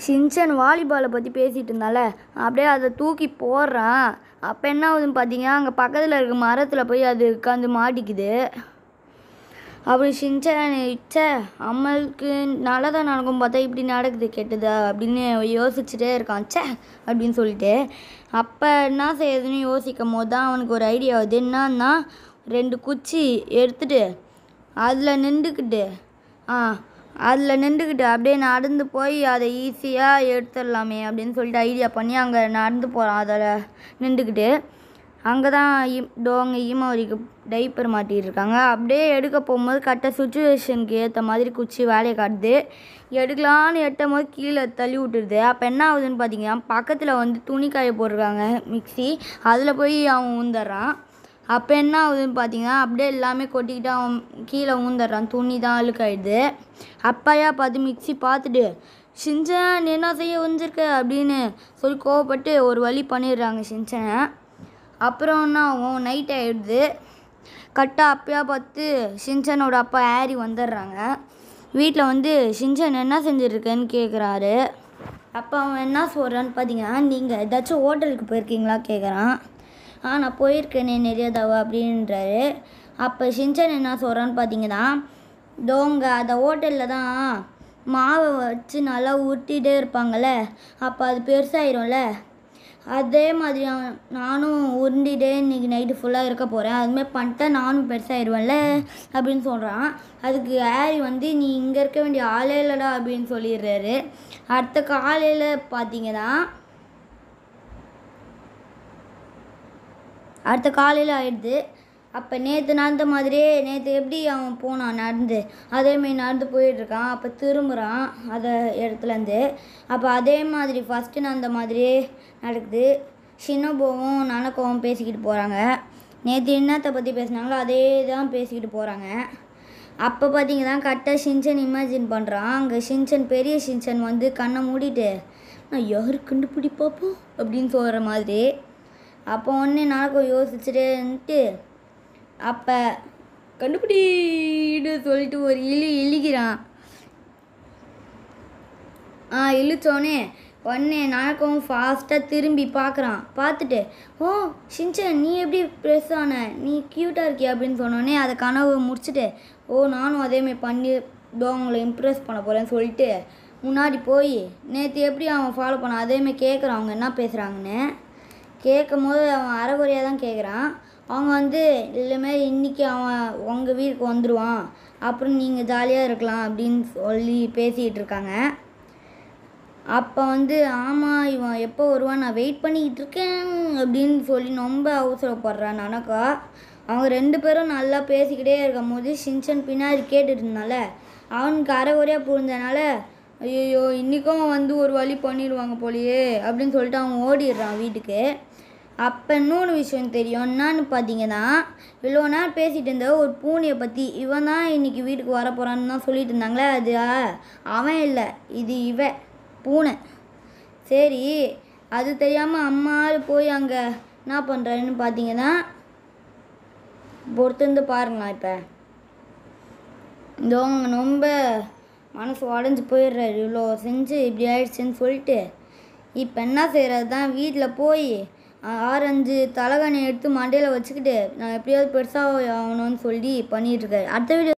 Shinchan வாலிபாலை பற்றி பேசிகிட்டு இருந்தால அப்படியே அதை தூக்கி போடுறான் அப்போ என்ன ஆகுதுன்னு பார்த்தீங்கன்னா அங்கே பக்கத்தில் இருக்க மரத்தில் போய் அது உட்காந்து மாட்டிக்குது அப்புறம் ஷின்சன் ச்சே அம்மளுக்கு நல்லதாக நடக்கும் பார்த்தா இப்படி நடக்குது கெட்டதா அப்படின்னு யோசிச்சுட்டே இருக்கான் ச்சே அப்படின்னு சொல்லிட்டு அப்போ என்ன செய்யுதுன்னு யோசிக்கும் போது தான் அவனுக்கு ஒரு ஐடியா வருது என்னன்னா ரெண்டு குச்சி எடுத்துட்டு அதில் நின்றுக்கிட்டு ஆ அதில் நின்றுக்கிட்டு அப்படியே நடந்து போய் அதை ஈஸியாக எடுத்துடலாமே அப்படின்னு சொல்லிட்டு ஐடியா பண்ணி அங்கே நடந்து போகிறான் அதில் நின்றுக்கிட்டு அங்கே தான் டோங்க ஈமாவரிக்கு டைப்பர் மாட்டிட்டு இருக்காங்க அப்படியே எடுக்க போகும்போது கரெக்டாக சுச்சுவேஷனுக்கு ஏற்ற மாதிரி குச்சி வேலையை காட்டுது எடுக்கலான்னு எட்டும் போது கீழே தள்ளி விட்டுருது அப்போ என்ன ஆகுதுன்னு பார்த்தீங்கன்னா பக்கத்தில் வந்து துணி காய போட்டிருக்காங்க மிக்ஸி அதில் போய் அவன் ஊந்துடுறான் அப்போ என்ன ஆகுதுன்னு பார்த்தீங்கன்னா அப்படியே எல்லாமே கொட்டிக்கிட்டு அவன் கீழே ஊந்துடுறான் துணி தான் அழுக்காயிடுது அப்பையா பார்த்து மிக்ஸி பார்த்துட்டு ஷின்சன் என்ன செய்ய வந்துருக்க அப்படின்னு சொல்லி கோவப்பட்டு ஒரு வழி பண்ணிடுறாங்க ஷின்சனை அப்புறம் என்ன ஆகும் நைட் ஆகிடுது கரெக்டாக அப்பயா பார்த்து ஷின்சனோட அப்பா ஹாரி வந்துடுறாங்க வீட்டில் வந்து ஷின்சன் என்ன செஞ்சுருக்கேன்னு கேட்குறாரு அப்போ அவன் என்ன சொல்கிறான்னு பார்த்தீங்கன்னா நீங்கள் ஏதாச்சும் ஹோட்டலுக்கு போயிருக்கீங்களா கேட்குறான் ஆ நான் போயிருக்கேனே நிறைய தடவை அப்படின்றாரு அப்போ ஷின்சன் என்ன சொல்கிறான்னு பார்த்தீங்கன்னா தோங்க அந்த ஹோட்டலில் தான் மாவை வச்சு நல்லா உருட்டிகிட்டே இருப்பாங்கள்ல அப்போ அது பெருசாயிரும்ல அதே மாதிரி அவன் நானும் உருண்டிட்டே இன்னைக்கு நைட்டு ஃபுல்லாக இருக்க போகிறேன் அதுமாதிரி பண்ணிட்டா நானும் பெருசாகிடுவேன்ல அப்படின்னு சொல்கிறான் அதுக்கு ஹாரி வந்து நீ இங்கே இருக்க வேண்டிய ஆளே இல்லடா அப்படின்னு சொல்லிடுறாரு அடுத்த காலையில் பார்த்தீங்கன்னா அடுத்த காலையில் ஆயிடுது அப்போ நேற்று நடந்த மாதிரியே நேற்று எப்படி அவன் போனான் நடந்து அதேமாரி நடந்து போயிட்டுருக்கான் அப்போ திரும்புகிறான் அதை இடத்துலேருந்து அப்போ அதே மாதிரி ஃபஸ்ட்டு நடந்த மாதிரியே நடக்குது ஷினோபோவும் நனக்கோவும் பேசிக்கிட்டு போகிறாங்க நேற்று என்னத்தை பற்றி பேசினாங்களோ அதே தான் பேசிக்கிட்டு போகிறாங்க அப்போ பார்த்தீங்கன்னா கரெக்டாக ஷின்சன் இமேஜின் பண்ணுறான் அங்கே ஷின்சன் பெரிய ஷின்சன் வந்து கண்ணை மூடிட்டு நான் யாரு கண்டுபிடி பார்ப்போம் அப்படின்னு சொல்கிற மாதிரி அப்போ ஒன்று நடக்கும் யோசிச்சுட்டே இருந்துட்டு அப்போ கண்டுபிடின்னு சொல்லிட்டு ஒரு இழி இழிக்கிறான் ஆ இழுச்சோடனே உடனே நடக்கவும் ஃபாஸ்ட்டாக திரும்பி பார்க்குறான் பார்த்துட்டு ஓ ஷின்சன் நீ எப்படி ப்ரெஸ் ஆன நீ க்யூட்டாக இருக்கியா அப்படின்னு சொன்னோடனே அதை கனவு முடிச்சுட்டு ஓ நானும் அதேமாதிரி பண்ணி இதோ அவங்கள இம்ப்ரெஸ் பண்ண போகிறேன்னு சொல்லிட்டு முன்னாடி போய் நேற்று எப்படி அவன் ஃபாலோ பண்ணான் அதேமாதிரி கேட்குறான் அவங்க என்ன பேசுகிறாங்கன்னு கேட்கும் போது அவன் அரைகுறையாக தான் கேட்குறான் அவங்க வந்து இல்லைமே இன்றைக்கி அவன் உங்கள் வீட்டுக்கு வந்துடுவான் அப்புறம் நீங்கள் ஜாலியாக இருக்கலாம் அப்படின்னு சொல்லி பேசிகிட்டு இருக்காங்க அப்போ வந்து ஆமாம் இவன் எப்போ வருவான் நான் வெயிட் பண்ணிக்கிட்டு இருக்கேன் அப்படின்னு சொல்லி ரொம்ப அவசரப்படுறான் நனக்கா அவங்க ரெண்டு பேரும் நல்லா பேசிக்கிட்டே இருக்கும் போது ஷின்சன் பின்னாடி கேட்டுட்டு இருந்தால அவனுக்கு அரைகுறையாக புரிஞ்சனால ஐயோ இன்றைக்கும் வந்து ஒரு வழி பண்ணிடுவாங்க போலியே அப்படின்னு சொல்லிட்டு அவன் ஓடிடுறான் வீட்டுக்கு அப்போ இன்னொன்று விஷயம் தெரியும் என்னன்னு பார்த்தீங்கன்னா இவ்வளோ நேரம் பேசிகிட்டு இருந்த ஒரு பூனையை பற்றி இவன் தான் இன்றைக்கி வீட்டுக்கு வர போகிறான்னு தான் சொல்லிட்டு இருந்தாங்களே அது அவன் இல்லை இது இவன் பூனை சரி அது தெரியாமல் அம்மாள் போய் அங்கே என்ன பண்ணுறாருன்னு பார்த்தீங்கன்னா பொறுத்திருந்து பாருங்களா இப்போ இதோ அவங்க ரொம்ப மனசு உடஞ்சி போயிடுறாரு இவ்வளோ செஞ்சு இப்படி ஆயிடுச்சுன்னு சொல்லிட்டு இப்போ என்ன செய்கிறது தான் வீட்டில் போய் ஆரஞ்சு தலகாணி எடுத்து மண்டையில் வச்சுக்கிட்டு நான் எப்படியாவது பெருசாக ஆகணும்னு சொல்லி பண்ணிகிட்ருக்காரு அடுத்த வீடியோ